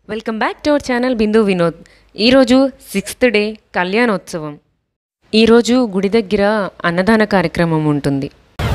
welcome back to our channel Bindu Vinod ఈరోజు sixth day కళ్యాణోత్సవం ఈరోజు గుడి దగ్గర అన్నదాన కార్యక్రమం ఉంటుంది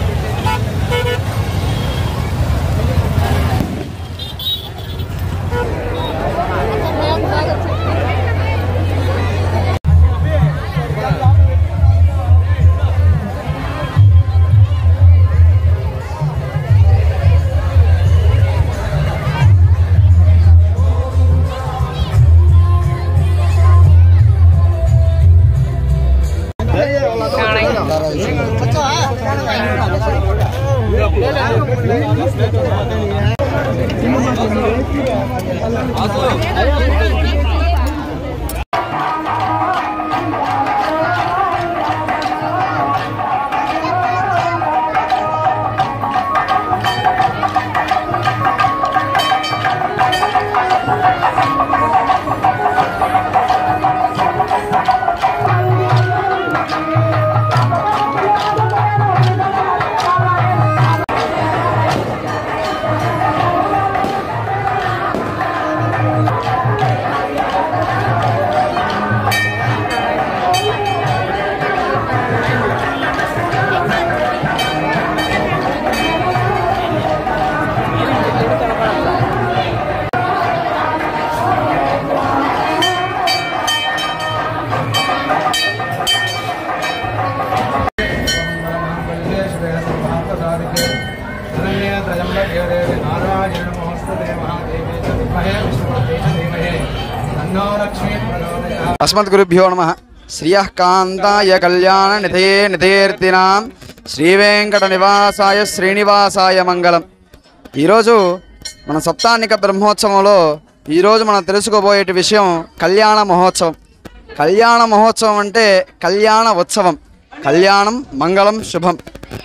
అస్మద్గురుభ్యో నమ శ్రియః కాంతాయ కళ్యాణ నిధే నిధేర్తినాం శ్రీవేంకట నివాసాయ శ్రీనివాసాయ మంగళం ఈరోజు మన సప్తానిక బ్రహ్మోత్సవంలో ఈరోజు మనం తెలుసుకోబోయే విషయం కళ్యాణ మహోత్సవం కళ్యాణ మహోత్సవం అంటే కళ్యాణ ఉత్సవం కళ్యాణం మంగళం శుభం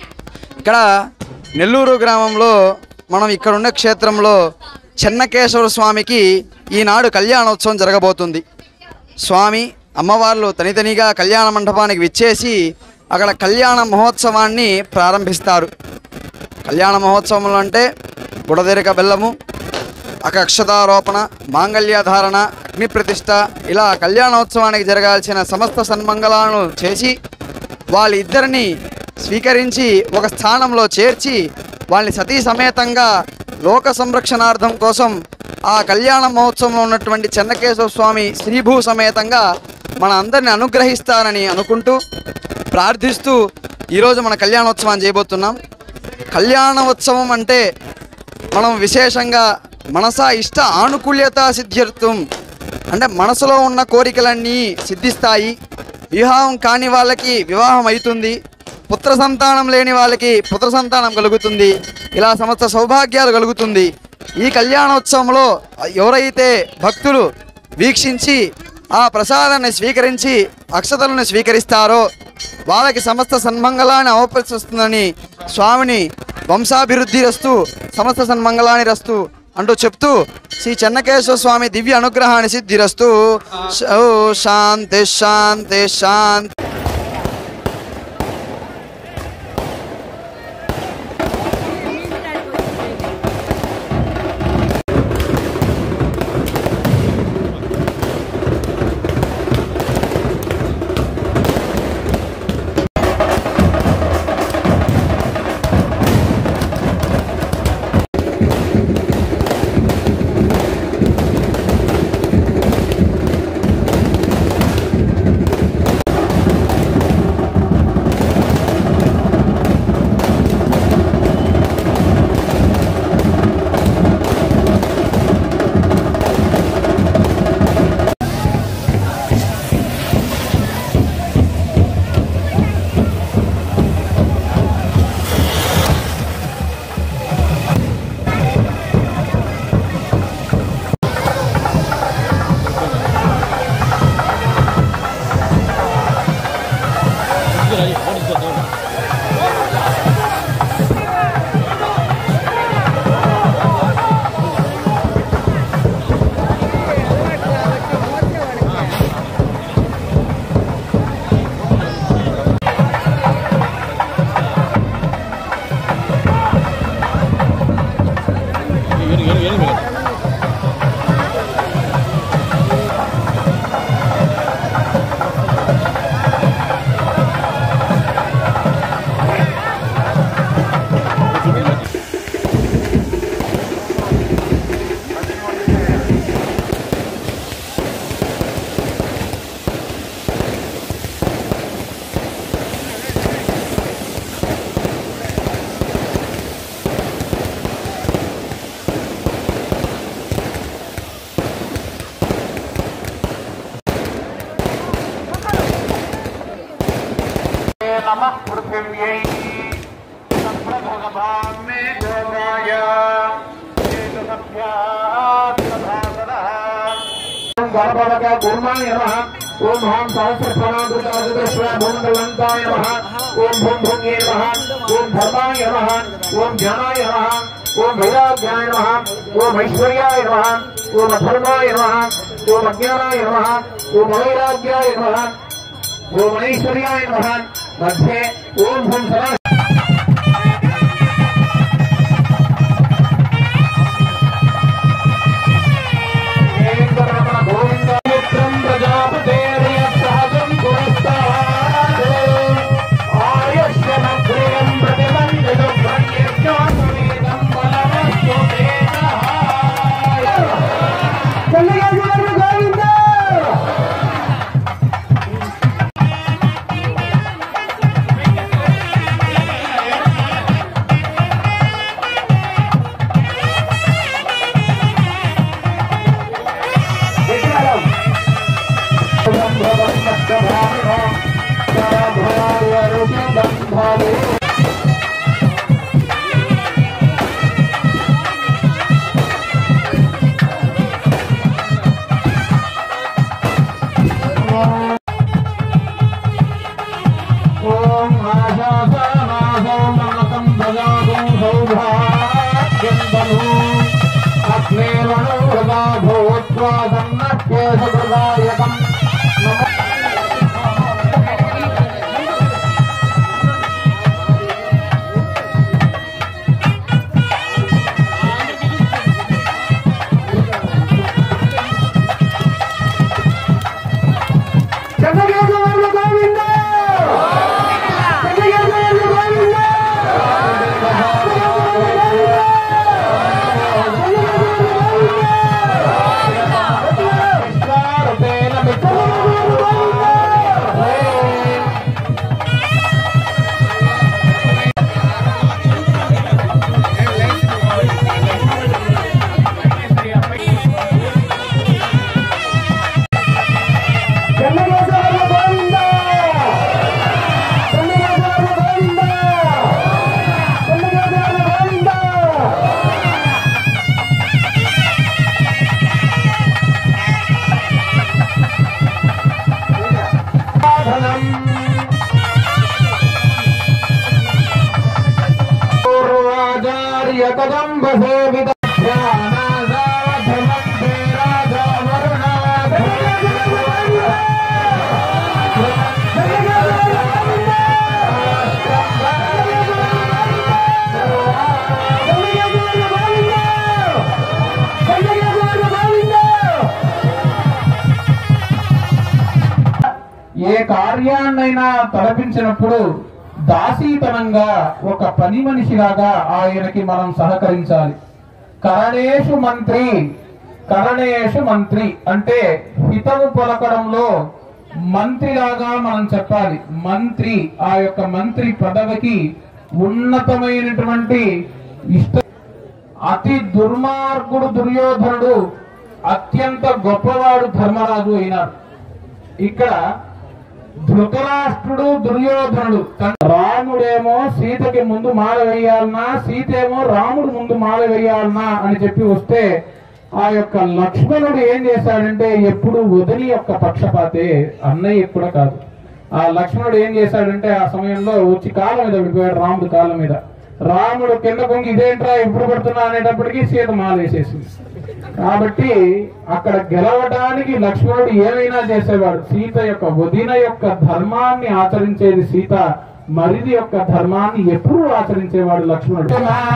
ఇక్కడ నెల్లూరు గ్రామంలో మనం ఇక్కడ ఉన్న క్షేత్రంలో చెన్నకేశవ స్వామికి ఈనాడు కళ్యాణోత్సవం జరగబోతుంది స్వామి అమ్మవార్లు తనితనిగా కళ్యాణ మండపానికి విచ్చేసి అక్కడ కళ్యాణ మహోత్సవాన్ని ప్రారంభిస్తారు కళ్యాణ మహోత్సవంలో అంటే బుడదెరక బెల్లము అక్షతారోపణ మాంగళ్యధారణ అగ్ని ప్రతిష్ట ఇలా కళ్యాణోత్సవానికి జరగాల్సిన సమస్త సన్మంగళాలను చేసి వాళ్ళిద్దరిని స్వీకరించి ఒక స్థానంలో చేర్చి వాళ్ళని సతీ సమేతంగా లోక సంరక్షణార్థం కోసం ఆ కళ్యాణ మహోత్సవంలో ఉన్నటువంటి చెన్నకేశవ స్వామి శ్రీభూ సమేతంగా మన అందరిని అనుగ్రహిస్తారని అనుకుంటూ ప్రార్థిస్తూ ఈరోజు మన కళ్యాణోత్సవాన్ని చేయబోతున్నాం కళ్యాణోత్సవం అంటే మనం విశేషంగా మనస ఇష్ట ఆనుకూల్యత సిద్ధ్యర్థం అంటే మనసులో ఉన్న కోరికలన్నీ సిద్ధిస్తాయి వివాహం కాని వాళ్ళకి వివాహం అవుతుంది పుత్ర సంతానం లేని వాళ్ళకి పుత్ర సంతానం కలుగుతుంది ఇలా సమస్త సౌభాగ్యాలు కలుగుతుంది ఈ కళ్యాణోత్సవంలో ఎవరైతే భక్తులు వీక్షించి ఆ ప్రసాదాన్ని స్వీకరించి అక్షతలను స్వీకరిస్తారో వాళ్ళకి సమస్త సన్మంగళాన్ని అవపరిస్తుందని స్వామిని వంశాభివృద్ధి రస్తు సమస్త సన్మంగళాన్ని రస్తు అంటూ చెప్తూ శ్రీ చెన్నకేశ్వర స్వామి దివ్య అనుగ్రహాన్ని సిద్ధిరస్తు శ- ఓ శాంతి శాంతి శాంతి नमः पृथिव्यै सम्प्रभगवां मे योगाय గణపడక గురుమాయ నమ ఓం హాం సహస్రఫలాంతాయ నమ ఓం భూం భూంగే నమ ఓం ధర్మాయ నమ ఓం జ్ఞానాయ నమ ఓం వైరాగ్యాయ నమ ఓం ఐశ్వర్యాయ నమ ఓం అధర్మాయ నమ ఓం అజ్ఞానాయ నమ ఓం వైరాగ్యాయ నమ ఓం ఐశ్వర్యాయ నమ మధ్యే ఓం భూం సదా గోవిందం ప్రజాపతేర్యసహజం పురస్తాత్ ఆయుష్యమగ్రేయం ప్రతిబంధితం ప్రత్యక్షాసమేతం బలమస్తు తేజః గోవింద ఓం ఆశాసనాసౌ నమకం భజాగం సౌభాగ్యం బలు అగ్నేవణో హృదా భూత్వా సన్నకేశ ప్రదాయకం చంద్రకేశ్వరులు గోవింద చంద్రకేశ్వరులు గోవింద చంద్రకేశ్వరులు గోవింద చంద్రకేశ్వరులు గోవింద చంద్రకేశ్వరులు గోవింద సాధనం పూర్వాచార్య కదంబ సేవిత ఏ కార్యాన్నైనా తలపించినప్పుడు దాసీతనంగా ఒక పని మనిషిలాగా ఆయనకి మనం సహకరించాలి కరణేషు మంత్రి కరణేషు మంత్రి అంటే హితవు పలకడంలో మంత్రిలాగా మనం చెప్పాలి మంత్రి ఆ యొక్క మంత్రి పదవికి ఉన్నతమైనటువంటి ఇష్ట అతి దుర్మార్గుడు దుర్యోధనుడు అత్యంత గొప్పవాడు ధర్మరాజు అయినాడు ఇక్కడ ధృతరాష్ట్రుడు దుర్యోధనుడు తన- రాముడేమో సీతకి ముందు మాల వేయాలన్నా సీత ఏమో రాముడు ముందు మాల వేయాలన్నా అని చెప్పి వస్తే ఆ యొక్క లక్ష్మణుడు ఏం చేశాడంటే ఎప్పుడు వదిలి యొక్క పక్షపాతే అన్నయ్య కూడా కాదు ఆ లక్ష్మణుడు ఏం చేశాడంటే ఆ సమయంలో వచ్చి కాళ్ళ మీద పడిపోయాడు రాముడు కాళ్ళ మీద రాముడు కింద కొంగి ఇదేంట్రా ఎప్పుడు పడుతున్నా అనేటప్పటికీ సీత మాల వేసేసింది కాబట్టి అక్కడ గెలవడానికి లక్ష్మణుడు ఏమైనా చేసేవాడు సీత యొక్క వదిన యొక్క ధర్మాన్ని ఆచరించేది సీత మరిది యొక్క ధర్మాన్ని ఎప్పుడూ ఆచరించేవాడు లక్ష్మణుడు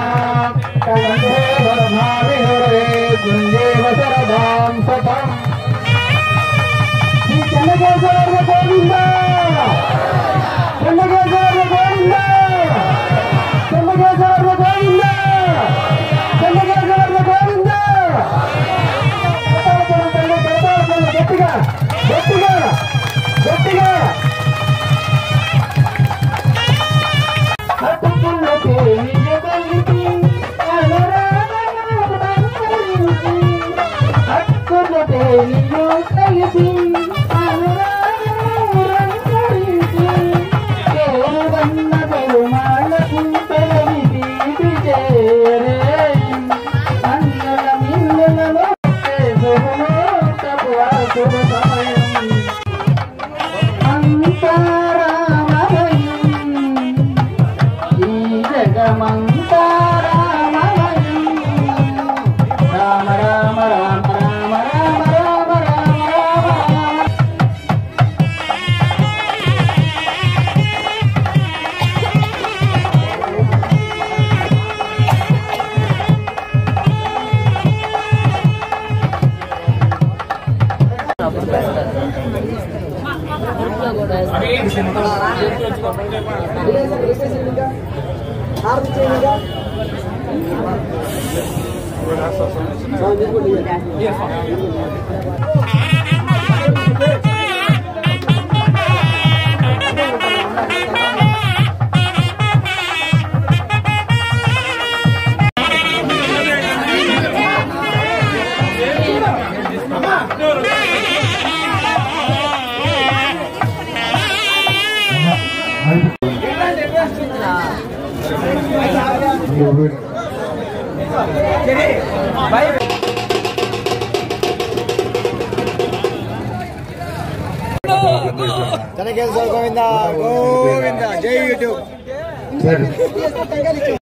శ్రీ చెన్నకేశ్వర గోవింద చెన్నకేశ్వర గోవింద చెన్నకేశ్వర గోవింద చెన్నకేశ్వర గోవింద గట్టిగా గట్టిగా గట్టిగా అటుకున్న తెలియగలిగి అటుకున్న తెలియగలిగి గోవింద గోవింద జై యూట్యూబ్ సరే